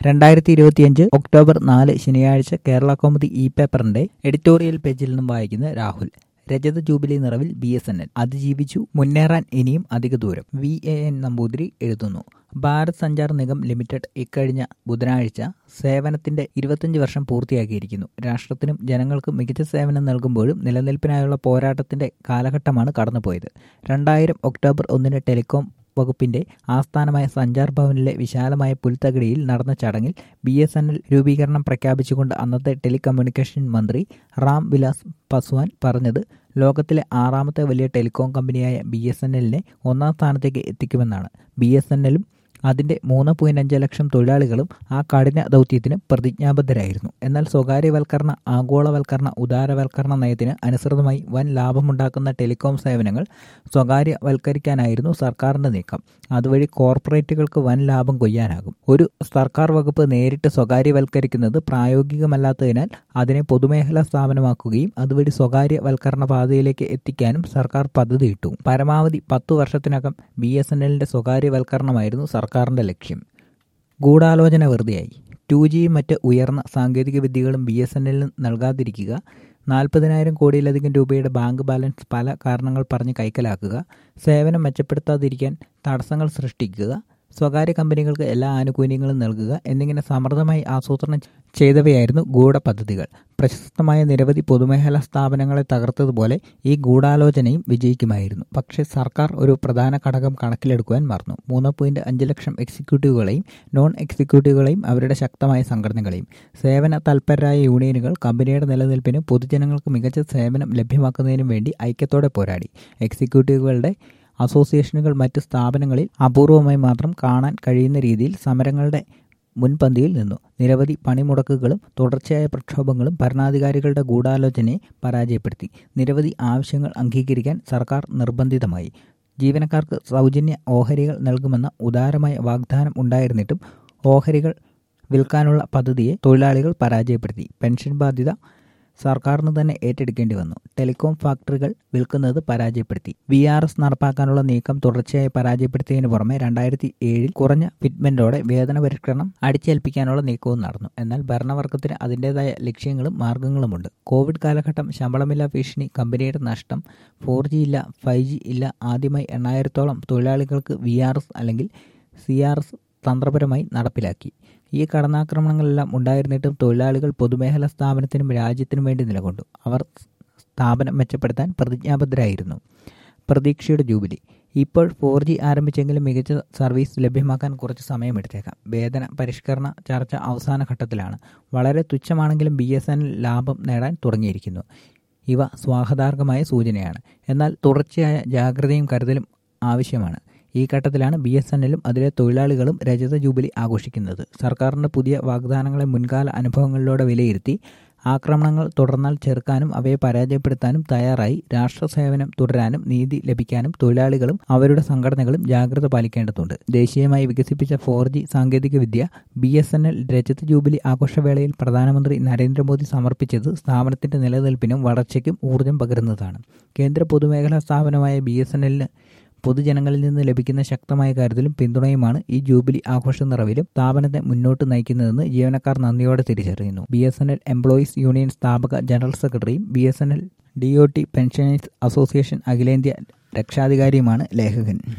രണ്ടായിരത്തി ഇരുപത്തിയഞ്ച് ഒക്ടോബർ നാല് ശനിയാഴ്ച കേരള കൗമുദി ഇ പേപ്പറിന്റെ എഡിറ്റോറിയൽ പേജിൽ നിന്നും വായിക്കുന്ന രാഹുൽ രജത ജൂബിലി നിറവിൽ ബി എസ് എൻ എൽ അതിജീവിച്ചു മുന്നേറാൻ ഇനിയും അധിക ദൂരം വി എ എൻ നമ്പൂതിരി എഴുതുന്നു ഭാരത് സഞ്ചാർ നിഗം ലിമിറ്റഡ് ഇക്കഴിഞ്ഞ ബുധനാഴ്ച സേവനത്തിന്റെ ഇരുപത്തിയഞ്ച് വർഷം പൂർത്തിയാക്കിയിരിക്കുന്നു രാഷ്ട്രത്തിനും ജനങ്ങൾക്കും മികച്ച സേവനം നൽകുമ്പോഴും നിലനിൽപ്പിനായുള്ള പോരാട്ടത്തിന്റെ കാലഘട്ടമാണ് കടന്നുപോയത് രണ്ടായിരം ഒക്ടോബർ ഒന്നിന് ടെലികോം വകുപ്പിന്റെ ആസ്ഥാനമായ സഞ്ചാർ ഭവനിലെ വിശാലമായ പുൽത്തകിടിയിൽ നടന്ന ചടങ്ങിൽ ബി എസ് എൻ എൽ രൂപീകരണം പ്രഖ്യാപിച്ചുകൊണ്ട് അന്നത്തെ ടെലികമ്മ്യൂണിക്കേഷൻ മന്ത്രി റാം വിലാസ് പസ്വാൻ പറഞ്ഞത് ലോകത്തിലെ ആറാമത്തെ വലിയ ടെലികോം കമ്പനിയായ ബി എസ് എൻ എല്ലിനെ ഒന്നാം സ്ഥാനത്തേക്ക് എത്തിക്കുമെന്നാണ് ബി എസ് എൻ എല്ലും അതിന്റെ മൂന്ന് പോയിന്റ് അഞ്ച് ലക്ഷം തൊഴിലാളികളും ആ കഠിന ദൗത്യത്തിന് പ്രതിജ്ഞാബദ്ധരായിരുന്നു എന്നാൽ സ്വകാര്യവൽക്കരണ ആഗോളവൽക്കരണ ഉദാരവൽക്കരണ നയത്തിന് അനുസൃതമായി വൻ ലാഭമുണ്ടാക്കുന്ന ടെലികോം സേവനങ്ങൾ സ്വകാര്യവൽക്കരിക്കാനായിരുന്നു സർക്കാരിന്റെ നീക്കം അതുവഴി കോർപ്പറേറ്റുകൾക്ക് വൻ ലാഭം കൊയ്യാനാകും ഒരു സർക്കാർ വകുപ്പ് നേരിട്ട് സ്വകാര്യവൽക്കരിക്കുന്നത് പ്രായോഗികമല്ലാത്തതിനാൽ അതിനെ പൊതുമേഖലാ സ്ഥാപനമാക്കുകയും അതുവഴി സ്വകാര്യവൽക്കരണ പാതയിലേക്ക് എത്തിക്കാനും സർക്കാർ പദ്ധതിയിട്ടു പരമാവധി പത്തു വർഷത്തിനകം ബി എസ് എൻ എല്ലിന്റെ സ്വകാര്യവൽക്കരണമായിരുന്നു സർക്കാരിന്റെ ലക്ഷ്യം ഗൂഢാലോചന വെറുതെയായി ടു ജിയും മറ്റ് ഉയർന്ന സാങ്കേതിക വിദ്യകളും ബി എസ് എൻ എല്ലിന് നൽകാതിരിക്കുക നാൽപ്പതിനായിരം കോടിയിലധികം രൂപയുടെ ബാങ്ക് ബാലൻസ് പല കാരണങ്ങൾ പറഞ്ഞ് കൈക്കലാക്കുക സേവനം മെച്ചപ്പെടുത്താതിരിക്കാൻ തടസ്സങ്ങൾ സൃഷ്ടിക്കുക സ്വകാര്യ കമ്പനികൾക്ക് എല്ലാ ആനുകൂല്യങ്ങളും നൽകുക എന്നിങ്ങനെ സമർത്ഥമായി ആസൂത്രണം ചെയ്തവയായിരുന്നു ഗൂഢപദ്ധതികൾ പ്രശസ്തമായ നിരവധി പൊതുമേഖലാ സ്ഥാപനങ്ങളെ തകർത്തതുപോലെ ഈ ഗൂഢാലോചനയും വിജയിക്കുമായിരുന്നു പക്ഷേ സർക്കാർ ഒരു പ്രധാന ഘടകം കണക്കിലെടുക്കുവാൻ മറന്നു മൂന്ന് പോയിന്റ് അഞ്ച് ലക്ഷം എക്സിക്യൂട്ടീവുകളെയും നോൺ എക്സിക്യൂട്ടീവുകളെയും അവരുടെ ശക്തമായ സംഘടനകളെയും സേവന തൽപരരായ യൂണിയനുകൾ കമ്പനിയുടെ നിലനിൽപ്പിന് പൊതുജനങ്ങൾക്ക് മികച്ച സേവനം ലഭ്യമാക്കുന്നതിനും വേണ്ടി ഐക്യത്തോടെ പോരാടി എക്സിക്യൂട്ടീവുകളുടെ അസോസിയേഷനുകൾ മറ്റ് സ്ഥാപനങ്ങളിൽ അപൂർവമായി മാത്രം കാണാൻ കഴിയുന്ന രീതിയിൽ സമരങ്ങളുടെ മുൻപന്തിയിൽ നിന്നു നിരവധി പണിമുടക്കുകളും തുടർച്ചയായ പ്രക്ഷോഭങ്ങളും ഭരണാധികാരികളുടെ ഗൂഢാലോചനയെ പരാജയപ്പെടുത്തി നിരവധി ആവശ്യങ്ങൾ അംഗീകരിക്കാൻ സർക്കാർ നിർബന്ധിതമായി ജീവനക്കാർക്ക് സൗജന്യ ഓഹരികൾ നൽകുമെന്ന ഉദാരമായ വാഗ്ദാനം ഉണ്ടായിരുന്നിട്ടും ഓഹരികൾ വിൽക്കാനുള്ള പദ്ധതിയെ തൊഴിലാളികൾ പരാജയപ്പെടുത്തി പെൻഷൻ ബാധ്യത സർക്കാരിന് തന്നെ ഏറ്റെടുക്കേണ്ടി വന്നു ടെലികോം ഫാക്ടറികൾ വിൽക്കുന്നത് പരാജയപ്പെടുത്തി വി ആർ എസ് നടപ്പാക്കാനുള്ള നീക്കം തുടർച്ചയായി പരാജയപ്പെടുത്തിയതിനു പുറമെ രണ്ടായിരത്തി ഏഴിൽ കുറഞ്ഞ ഫിറ്റ്മെന്റോടെ വേതന പരിഷ്കരണം അടിച്ചേൽപ്പിക്കാനുള്ള നീക്കവും നടന്നു എന്നാൽ ഭരണവർഗത്തിന് അതിൻ്റെതായ ലക്ഷ്യങ്ങളും മാർഗങ്ങളുമുണ്ട് കോവിഡ് കാലഘട്ടം ശമ്പളമില്ല ഭീഷണി കമ്പനിയുടെ നഷ്ടം ഫോർ ജി ഇല്ല ഫൈവ് ജി ഇല്ല ആദ്യമായി എണ്ണായിരത്തോളം തൊഴിലാളികൾക്ക് വി ആർ എസ് അല്ലെങ്കിൽ സി ആർ എസ് തന്ത്രപരമായി നടപ്പിലാക്കി ഈ കടന്നാക്രമണങ്ങളെല്ലാം ഉണ്ടായിരുന്നിട്ടും തൊഴിലാളികൾ പൊതുമേഖലാ സ്ഥാപനത്തിനും രാജ്യത്തിനും വേണ്ടി നിലകൊണ്ടു അവർ സ്ഥാപനം മെച്ചപ്പെടുത്താൻ പ്രതിജ്ഞാബദ്ധരായിരുന്നു പ്രതീക്ഷയുടെ ജൂബിലി ഇപ്പോൾ ഫോർ ജി ആരംഭിച്ചെങ്കിലും മികച്ച സർവീസ് ലഭ്യമാക്കാൻ കുറച്ച് സമയമെടുത്തേക്കാം വേതന പരിഷ്കരണ ചർച്ച അവസാന ഘട്ടത്തിലാണ് വളരെ തുച്ഛമാണെങ്കിലും ബി എസ് എൻ ലാഭം നേടാൻ തുടങ്ങിയിരിക്കുന്നു ഇവ സ്വാഗതാർഹമായ സൂചനയാണ് എന്നാൽ തുടർച്ചയായ ജാഗ്രതയും കരുതലും ആവശ്യമാണ് ഈ ഘട്ടത്തിലാണ് ബി എസ് എൻ എല്ലും അതിലെ തൊഴിലാളികളും രജത ജൂബിലി ആഘോഷിക്കുന്നത് സർക്കാരിന്റെ പുതിയ വാഗ്ദാനങ്ങളെ മുൻകാല അനുഭവങ്ങളിലൂടെ വിലയിരുത്തി ആക്രമണങ്ങൾ തുടർന്നാൽ ചെറുക്കാനും അവയെ പരാജയപ്പെടുത്താനും തയ്യാറായി രാഷ്ട്ര സേവനം തുടരാനും നീതി ലഭിക്കാനും തൊഴിലാളികളും അവരുടെ സംഘടനകളും ജാഗ്രത പാലിക്കേണ്ടതുണ്ട് ദേശീയമായി വികസിപ്പിച്ച ഫോർ ജി സാങ്കേതികവിദ്യ ബി എസ് എൻ എൽ രജത ജൂബിലി ആഘോഷവേളയിൽ പ്രധാനമന്ത്രി നരേന്ദ്രമോദി സമർപ്പിച്ചത് സ്ഥാപനത്തിന്റെ നിലനിൽപ്പിനും വളർച്ചയ്ക്കും ഊർജ്ജം പകരുന്നതാണ് കേന്ദ്ര പൊതുമേഖലാ സ്ഥാപനമായ ബി എസ് എൻ എല്ലിന് പൊതുജനങ്ങളിൽ നിന്ന് ലഭിക്കുന്ന ശക്തമായ കരുതലും പിന്തുണയുമാണ് ഈ ജൂബിലി ആഘോഷ നിറവിലും സ്ഥാപനത്തെ മുന്നോട്ട് നയിക്കുന്നതെന്ന് ജീവനക്കാർ നന്ദിയോടെ തിരിച്ചറിയുന്നു B S N L employees union സ്ഥാപക ജനറൽ സെക്രട്ടറിയും B S N L D O T pensioners association അഖിലേന്ത്യാ രക്ഷാധികാരിയുമാണ് ലേഖകൻ